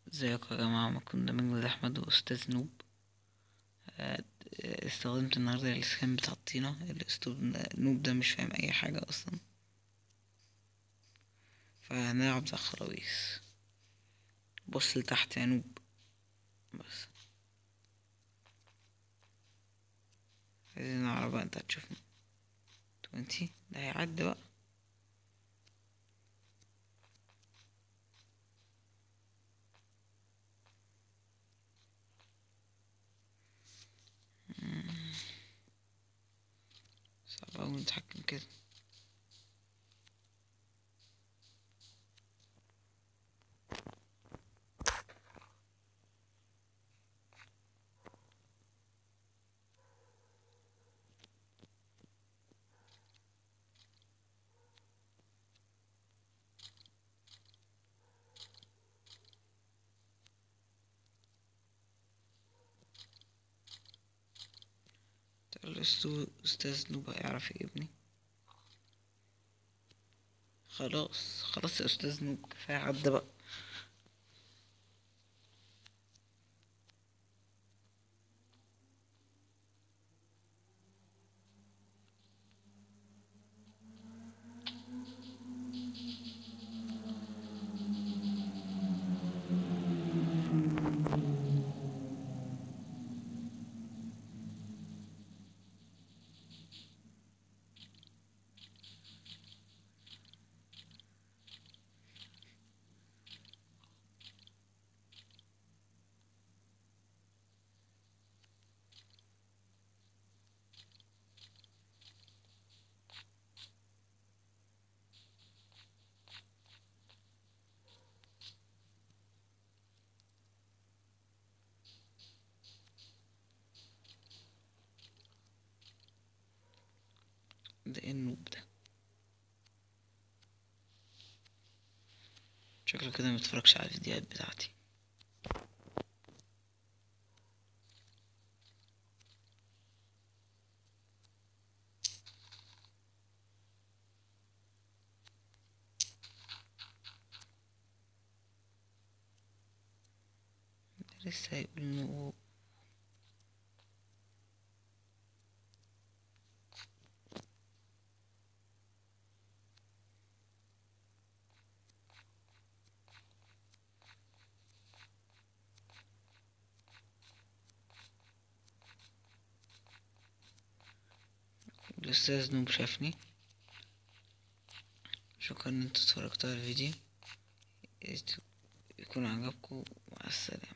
ازيكم يا جماعة معكم ده مجد أحمد وأستاذ نوب آه، استخدمت النهاردة السكان بتاع الطينة الأسلوب ده- نوب ده مش فاهم أي حاجة أصلا فهنلعب زي خلاويص بص لتحت يا نوب بس عايزين نعرف بقى انت هتشوف توينتي ده هيعدي بقى صعب أوي نتحكم كده تقول الأستو- أستاذ نوب هيعرف يجيبني خلاص خلاص يا أستاذ نوب كفاية عدى بقى ده ايه النوب ده شكله كده متفرجش على الفيديوهات بتاعتي ده لسه هيقول نوب الأستاذ نوب شافني شكرا ان انتوا اتفرجتوا على الفيديو يكون عجبكم مع السلامة